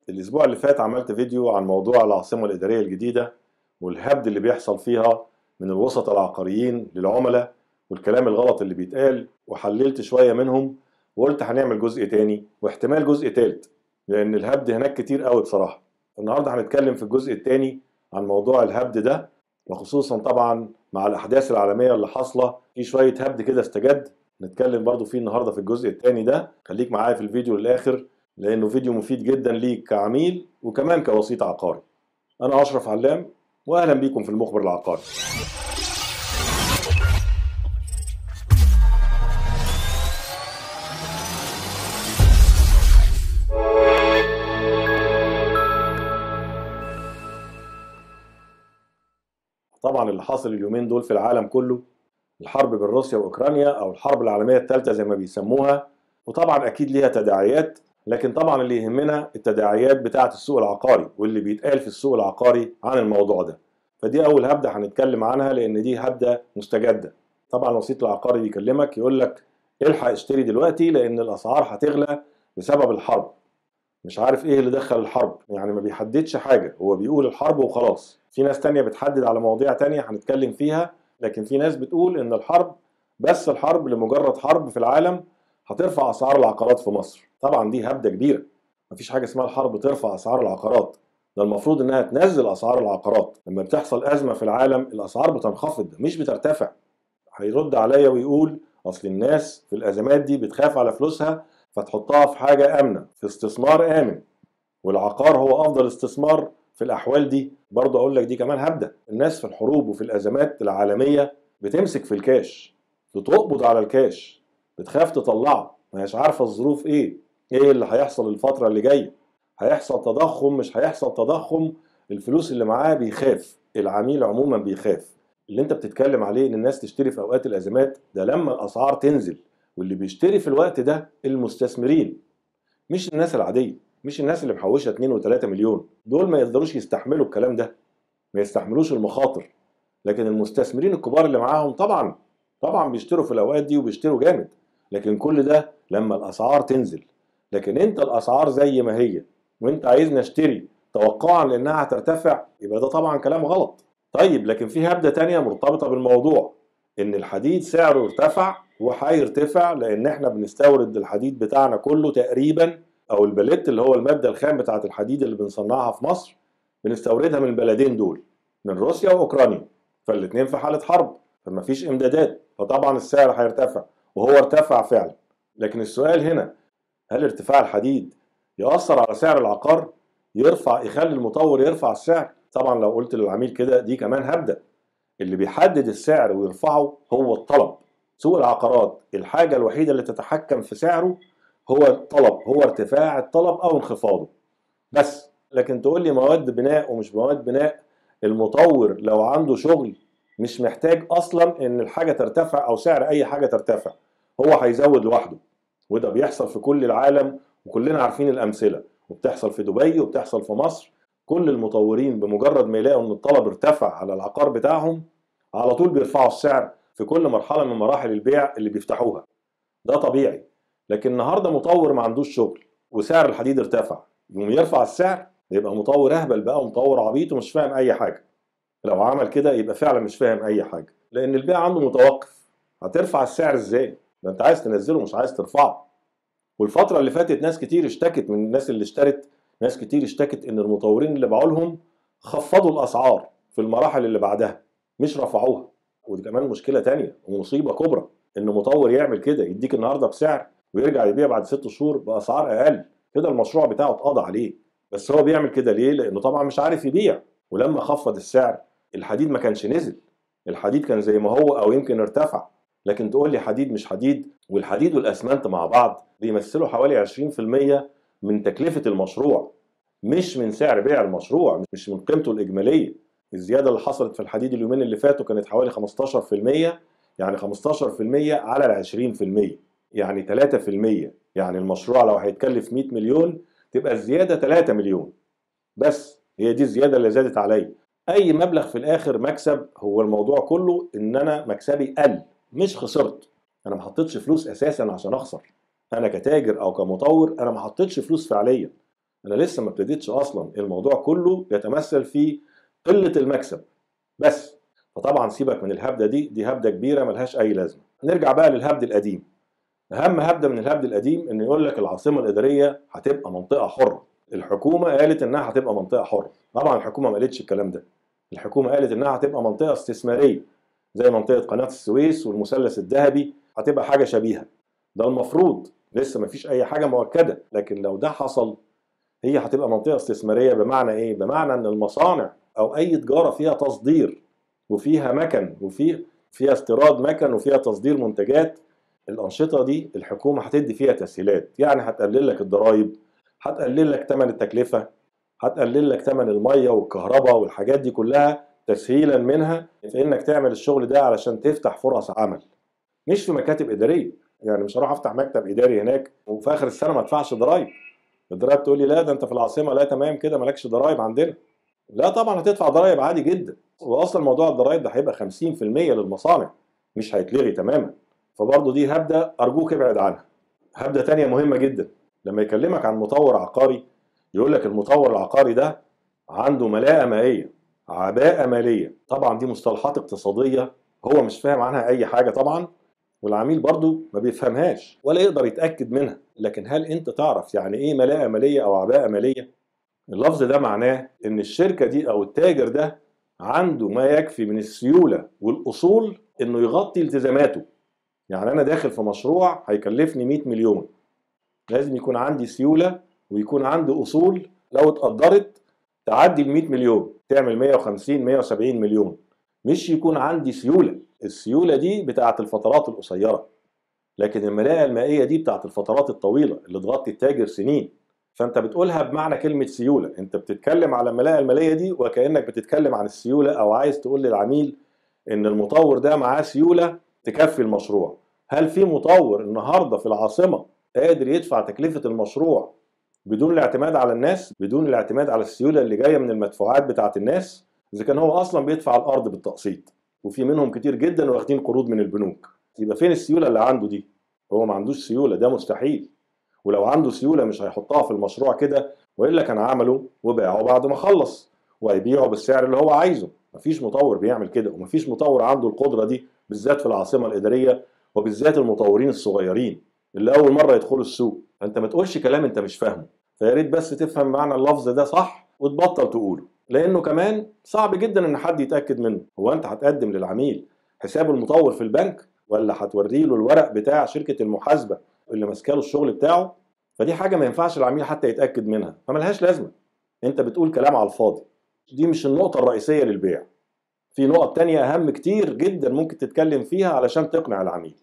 الأسبوع اللي فات عملت فيديو عن موضوع العاصمة الإدارية الجديدة والهبد اللي بيحصل فيها من الوسط العقاريين للعملاء والكلام الغلط اللي بيتقال وحللت شوية منهم وقلت هنعمل جزء تاني واحتمال جزء تالت لأن الهبد هناك كتير قوي بصراحة النهاردة هنتكلم في الجزء التاني عن موضوع الهبد ده وخصوصا طبعا مع الأحداث العالمية اللي حاصلة في شوية هبد كده استجد نتكلم برضو فيه النهاردة في الجزء التاني ده خليك معايا في الفيديو للآخر لأنه فيديو مفيد جدا ليك كعميل وكمان كوسيط عقاري أنا أشرف علام وأهلا بيكم في المخبر العقاري طبعا اللي حاصل اليومين دول في العالم كله الحرب بين روسيا واوكرانيا او الحرب العالميه الثالثه زي ما بيسموها وطبعا اكيد ليها تداعيات لكن طبعا اللي يهمنا التداعيات بتاعه السوق العقاري واللي بيتقال في السوق العقاري عن الموضوع ده فدي اول هبده هنتكلم عنها لان دي هبده مستجده طبعا الوسيط العقاري يكلمك يقول لك الحق اشتري دلوقتي لان الاسعار هتغلى بسبب الحرب مش عارف ايه اللي دخل الحرب يعني ما بيحددش حاجه هو بيقول الحرب وخلاص في ناس تانية بتحدد على مواضيع تانية هنتكلم فيها لكن في ناس بتقول ان الحرب بس الحرب لمجرد حرب في العالم هترفع اسعار العقارات في مصر طبعا دي هبده كبيره مفيش حاجه اسمها الحرب ترفع اسعار العقارات ده المفروض انها تنزل اسعار العقارات لما بتحصل ازمه في العالم الاسعار بتنخفض مش بترتفع هيرد عليا ويقول اصل الناس في الازمات دي بتخاف على فلوسها فتحطها في حاجه امنه في استثمار امن والعقار هو افضل استثمار في الاحوال دي برضه اقول لك دي كمان هبده الناس في الحروب وفي الازمات العالميه بتمسك في الكاش بتقبض على الكاش بتخاف تطلعه ما هيش عارفه الظروف ايه ايه اللي هيحصل الفتره اللي جايه هيحصل تضخم مش هيحصل تضخم الفلوس اللي معاه بيخاف العميل عموما بيخاف اللي انت بتتكلم عليه ان الناس تشتري في اوقات الازمات ده لما الاسعار تنزل واللي بيشتري في الوقت ده المستثمرين مش الناس العاديه مش الناس اللي محوشه 2 و3 مليون دول ما يقدروش يستحملوا الكلام ده ما يستحملوش المخاطر لكن المستثمرين الكبار اللي معاهم طبعا طبعا بيشتروا في الاوقات دي وبيشتروا جامد لكن كل ده لما الاسعار تنزل لكن انت الاسعار زي ما هي وانت عايزني اشتري توقعا لانها هترتفع يبقى ده طبعا كلام غلط طيب لكن في هبده تانية مرتبطه بالموضوع ان الحديد سعره ارتفع وهيرتفع لان احنا بنستورد الحديد بتاعنا كله تقريبا او البليت اللي هو الماده الخام بتاعه الحديد اللي بنصنعها في مصر بنستوردها من البلدين دول من روسيا واوكرانيا فالاثنين في حاله حرب فما فيش امدادات فطبعا السعر هيرتفع وهو ارتفع فعلا لكن السؤال هنا هل ارتفاع الحديد يأثر على سعر العقار يرفع يخلي المطور يرفع السعر طبعا لو قلت للعميل كده دي كمان هبدأ اللي بيحدد السعر ويرفعه هو الطلب سوق العقارات الحاجة الوحيدة اللي تتحكم في سعره هو الطلب هو ارتفاع الطلب او انخفاضه بس لكن تقول لي مواد بناء ومش مواد بناء المطور لو عنده شغل مش محتاج اصلا ان الحاجه ترتفع او سعر اي حاجه ترتفع هو هيزود لوحده وده بيحصل في كل العالم وكلنا عارفين الامثله وبتحصل في دبي وبتحصل في مصر كل المطورين بمجرد ما يلاقوا ان الطلب ارتفع على العقار بتاعهم على طول بيرفعوا السعر في كل مرحله من مراحل البيع اللي بيفتحوها ده طبيعي لكن النهارده مطور ما عندوش شغل وسعر الحديد ارتفع يقوم يرفع السعر يبقى مطور اهبل بقى ومطور عبيط ومش فاهم اي حاجه لو عمل كده يبقى فعلا مش فاهم اي حاجه لان البيع عنده متوقف هترفع السعر ازاي ده انت عايز تنزله مش عايز ترفعه والفتره اللي فاتت ناس كتير اشتكت من الناس اللي اشترت ناس كتير اشتكت ان المطورين اللي باعوا لهم خفضوا الاسعار في المراحل اللي بعدها مش رفعوها ودي كمان مشكله تانية ومصيبه كبرى ان مطور يعمل كده يديك النهارده بسعر ويرجع يبيع بعد ست شهور باسعار اقل كده المشروع بتاعه اتقضى عليه بس هو بيعمل كده ليه لانه طبعا مش عارف يبيع ولما خفض السعر الحديد ما كانش نزل الحديد كان زي ما هو او يمكن ارتفع لكن تقول لي حديد مش حديد والحديد والاسمنت مع بعض بيمثلوا حوالي 20% من تكلفه المشروع مش من سعر بيع المشروع مش من قيمته الاجماليه الزياده اللي حصلت في الحديد اليومين اللي فاتوا كانت حوالي 15% يعني 15% على ال 20% يعني 3% يعني المشروع لو هيتكلف 100 مليون تبقى الزيادة 3 مليون بس هي دي الزيادة اللي زادت عليا أي مبلغ في الآخر مكسب هو الموضوع كله إن أنا مكسبي قل مش خسرت أنا ما حطيتش فلوس أساسا عشان أخسر أنا كتاجر أو كمطور أنا ما حطيتش فلوس فعليا انا لسه ما ابتديتش اصلا الموضوع كله يتمثل في قله المكسب بس فطبعا سيبك من الهبده دي دي هبده كبيره ملهاش اي لازمه نرجع بقى للهبد القديم اهم هبده من الهبد القديم ان يقول لك العاصمه الاداريه هتبقى منطقه حره الحكومه قالت انها هتبقى منطقه حره طبعا الحكومه ما قالتش الكلام ده الحكومه قالت انها هتبقى منطقه استثماريه زي منطقه قناه السويس والمثلث الذهبي هتبقى حاجه شبيهه ده المفروض لسه ما فيش اي حاجه مؤكده لكن لو ده حصل هي هتبقى منطقه استثماريه بمعنى ايه بمعنى ان المصانع او اي تجاره فيها تصدير وفيها مكن وفي فيها استيراد مكن وفيها تصدير منتجات الانشطه دي الحكومه هتدي فيها تسهيلات يعني هتقلل لك الضرايب هتقلل لك ثمن التكلفه هتقلل لك ثمن الميه والكهرباء والحاجات دي كلها تسهيلا منها في انك تعمل الشغل ده علشان تفتح فرص عمل مش في مكاتب اداريه يعني مش هروح افتح مكتب اداري هناك وفي اخر السنه ما ادفعش ضرايب الضرايب تقول لي لا ده انت في العاصمه لا تمام كده مالكش ضرايب عندنا لا طبعا هتدفع ضرايب عادي جدا واصلا موضوع الضرايب ده هيبقى 50% للمصانع مش هيتلغي تماما فبرضه دي هبده ارجوك ابعد عنها هبده تانية مهمه جدا لما يكلمك عن مطور عقاري يقول لك المطور العقاري ده عنده ملاءه مائيه عباءه ماليه طبعا دي مصطلحات اقتصاديه هو مش فاهم عنها اي حاجه طبعا والعميل برضه ما بيفهمهاش ولا يقدر يتاكد منها لكن هل انت تعرف يعني ايه ملاءه ماليه او عباءه ماليه اللفظ ده معناه ان الشركه دي او التاجر ده عنده ما يكفي من السيوله والاصول انه يغطي التزاماته يعني انا داخل في مشروع هيكلفني 100 مليون لازم يكون عندي سيوله ويكون عندي اصول لو اتقدرت تعدي ال 100 مليون تعمل 150 170 مليون مش يكون عندي سيوله السيوله دي بتاعه الفترات القصيره لكن الملاءه المائيه دي بتاعه الفترات الطويله اللي تغطي التاجر سنين فانت بتقولها بمعنى كلمه سيوله انت بتتكلم على الملاءه الماليه دي وكانك بتتكلم عن السيوله او عايز تقول للعميل ان المطور ده معاه سيوله تكفي المشروع هل في مطور النهارده في العاصمه قادر يدفع تكلفه المشروع بدون الاعتماد على الناس بدون الاعتماد على السيوله اللي جايه من المدفوعات بتاعه الناس اذا كان هو اصلا بيدفع الارض بالتقسيط وفي منهم كتير جدا واخدين قروض من البنوك يبقى فين السيوله اللي عنده دي هو ما عندوش سيوله ده مستحيل ولو عنده سيوله مش هيحطها في المشروع كده والا كان عمله وباعه بعد ما خلص وهيبيعه بالسعر اللي هو عايزه مفيش مطور بيعمل كده ومفيش مطور عنده القدره دي بالذات في العاصمه الاداريه وبالذات المطورين الصغيرين اللي اول مره يدخلوا السوق فانت ما تقولش كلام انت مش فاهمه فيا ريت بس تفهم معنى اللفظ ده صح وتبطل تقوله لانه كمان صعب جدا ان حد يتاكد منه هو انت هتقدم للعميل حساب المطور في البنك ولا هتوري له الورق بتاع شركه المحاسبه اللي ماسكه له الشغل بتاعه فدي حاجه ما ينفعش العميل حتى يتاكد منها فملهاش لازمه انت بتقول كلام على الفاضي دي مش النقطه الرئيسيه للبيع في نقط تانية أهم كتير جدا ممكن تتكلم فيها علشان تقنع العميل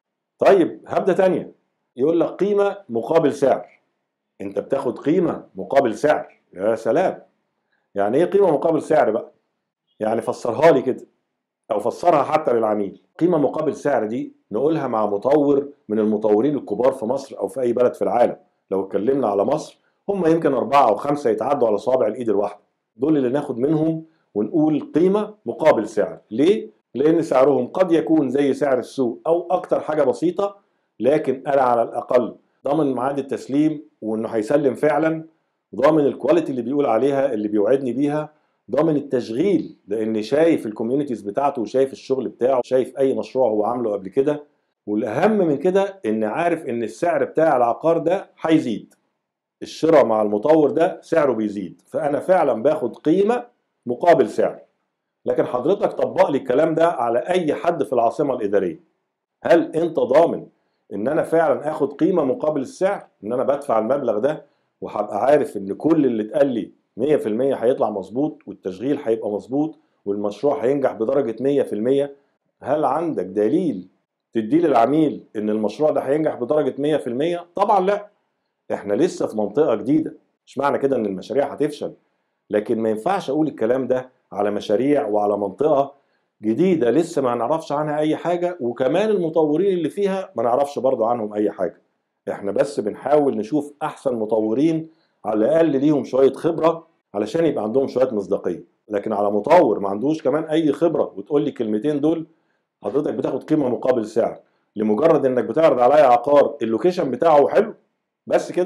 طيب هبدة تانية يقول لك قيمة مقابل سعر انت بتاخد قيمة مقابل سعر يا سلام يعني ايه قيمة مقابل سعر بقى يعني فسرها لي كده او فسرها حتى للعميل قيمة مقابل سعر دي نقولها مع مطور من المطورين الكبار في مصر او في اي بلد في العالم لو اتكلمنا على مصر هم يمكن أربعة أو خمسة يتعدوا على صابع الإيد الواحدة دول اللي ناخد منهم ونقول قيمة مقابل سعر ليه؟ لأن سعرهم قد يكون زي سعر السوق أو أكتر حاجة بسيطة لكن أنا على الأقل ضامن ميعاد التسليم وإنه هيسلم فعلا ضامن الكواليتي اللي بيقول عليها اللي بيوعدني بيها ضامن التشغيل لأن شايف الكوميونيتيز بتاعته وشايف الشغل بتاعه شايف أي مشروع هو عامله قبل كده والأهم من كده إن عارف إن السعر بتاع العقار ده هيزيد الشراء مع المطور ده سعره بيزيد فأنا فعلا باخد قيمة مقابل سعر لكن حضرتك طبق لي الكلام ده على اي حد في العاصمه الاداريه هل انت ضامن ان انا فعلا اخد قيمه مقابل السعر ان انا بدفع المبلغ ده وهبقى عارف ان كل اللي اتقال لي 100% هيطلع مظبوط والتشغيل هيبقى مظبوط والمشروع هينجح بدرجه 100% هل عندك دليل تديه للعميل ان المشروع ده هينجح بدرجه 100% طبعا لا احنا لسه في منطقه جديده مش معنى كده ان المشاريع هتفشل لكن ما ينفعش اقول الكلام ده على مشاريع وعلى منطقه جديده لسه ما نعرفش عنها اي حاجه وكمان المطورين اللي فيها ما نعرفش برضو عنهم اي حاجه احنا بس بنحاول نشوف احسن مطورين على الاقل ليهم شويه خبره علشان يبقى عندهم شويه مصداقيه لكن على مطور ما عندوش كمان اي خبره وتقول لي الكلمتين دول حضرتك بتاخد قيمه مقابل سعر لمجرد انك بتعرض عليا عقار اللوكيشن بتاعه حلو بس كده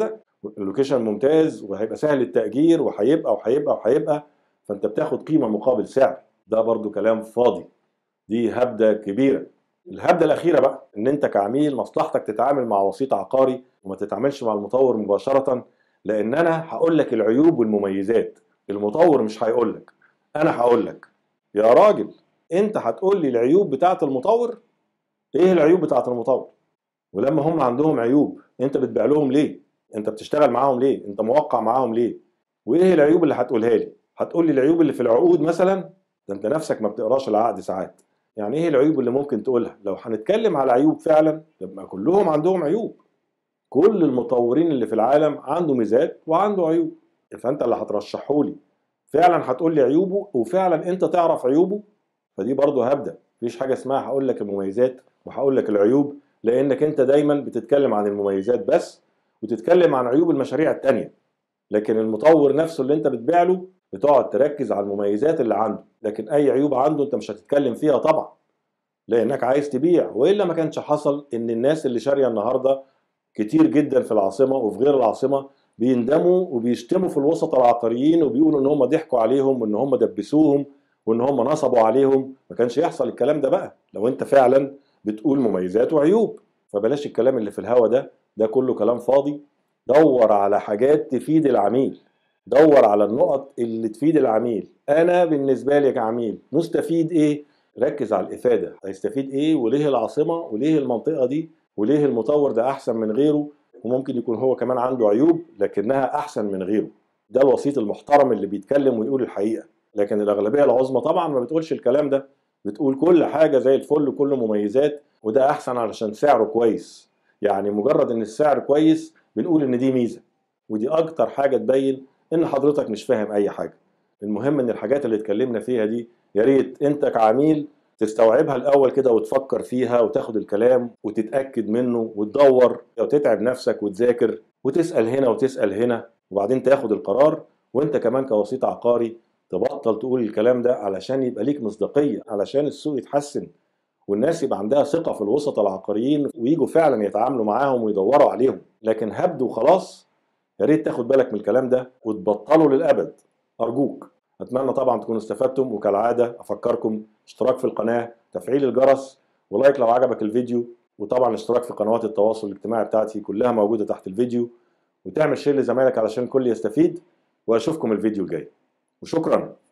اللوكيشن ممتاز وهيبقى سهل التاجير وهيبقى وهيبقى وهيبقى فانت بتاخد قيمه مقابل سعر ده برضو كلام فاضي دي هبده كبيره الهبده الاخيره بقى ان انت كعميل مصلحتك تتعامل مع وسيط عقاري وما تتعاملش مع المطور مباشره لان انا هقول لك العيوب والمميزات المطور مش هيقول لك انا هقول لك يا راجل انت هتقول لي العيوب بتاعه المطور ايه العيوب بتاعه المطور ولما هم عندهم عيوب انت بتبيع لهم ليه انت بتشتغل معاهم ليه انت موقع معاهم ليه وايه العيوب اللي هتقولها لي هتقول لي العيوب اللي في العقود مثلا ده انت نفسك ما بتقراش العقد ساعات يعني ايه العيوب اللي ممكن تقولها لو هنتكلم على عيوب فعلا يبقى كلهم عندهم عيوب كل المطورين اللي في العالم عنده ميزات وعنده عيوب فانت اللي هترشحه لي فعلا هتقول لي عيوبه وفعلا انت تعرف عيوبه فدي برضه هبدا مفيش حاجه اسمها هقول لك المميزات وهقول لك العيوب لانك انت دايما بتتكلم عن المميزات بس وتتكلم عن عيوب المشاريع التانية لكن المطور نفسه اللي انت بتبيع له بتقعد تركز على المميزات اللي عنده لكن اي عيوب عنده انت مش هتتكلم فيها طبعا لانك عايز تبيع والا ما كانش حصل ان الناس اللي شاريه النهارده كتير جدا في العاصمه وفي غير العاصمه بيندموا وبيشتموا في الوسط العقاريين وبيقولوا ان هم ضحكوا عليهم وان هم دبسوهم وان هم نصبوا عليهم ما كانش يحصل الكلام ده بقى لو انت فعلا بتقول مميزات وعيوب فبلاش الكلام اللي في الهوا ده ده كله كلام فاضي دور على حاجات تفيد العميل دور على النقط اللي تفيد العميل انا بالنسبه لي كعميل مستفيد ايه ركز على الافاده هيستفيد ايه وليه العاصمه وليه المنطقه دي وليه المطور ده احسن من غيره وممكن يكون هو كمان عنده عيوب لكنها احسن من غيره ده الوسيط المحترم اللي بيتكلم ويقول الحقيقه لكن الاغلبيه العظمى طبعا ما بتقولش الكلام ده بتقول كل حاجه زي الفل وكل مميزات وده احسن علشان سعره كويس يعني مجرد ان السعر كويس بنقول ان دي ميزه ودي اكتر حاجه تبين ان حضرتك مش فاهم اي حاجه المهم ان الحاجات اللي اتكلمنا فيها دي يا ريت انت كعميل تستوعبها الاول كده وتفكر فيها وتاخد الكلام وتتاكد منه وتدور وتتعب نفسك وتذاكر وتسال هنا وتسال هنا وبعدين تاخد القرار وانت كمان كوسيط عقاري تبطل تقول الكلام ده علشان يبقى ليك مصداقيه علشان السوق يتحسن والناس يبقى عندها ثقه في الوسط العقاريين ويجوا فعلا يتعاملوا معاهم ويدوروا عليهم لكن هبد وخلاص يا ريت تاخد بالك من الكلام ده وتبطله للابد ارجوك اتمنى طبعا تكونوا استفدتم وكالعاده افكركم اشتراك في القناه تفعيل الجرس ولايك لو عجبك الفيديو وطبعا الاشتراك في قنوات التواصل الاجتماعي بتاعتي كلها موجوده تحت الفيديو وتعمل شير لزمايلك علشان الكل يستفيد واشوفكم الفيديو الجاي وشكرا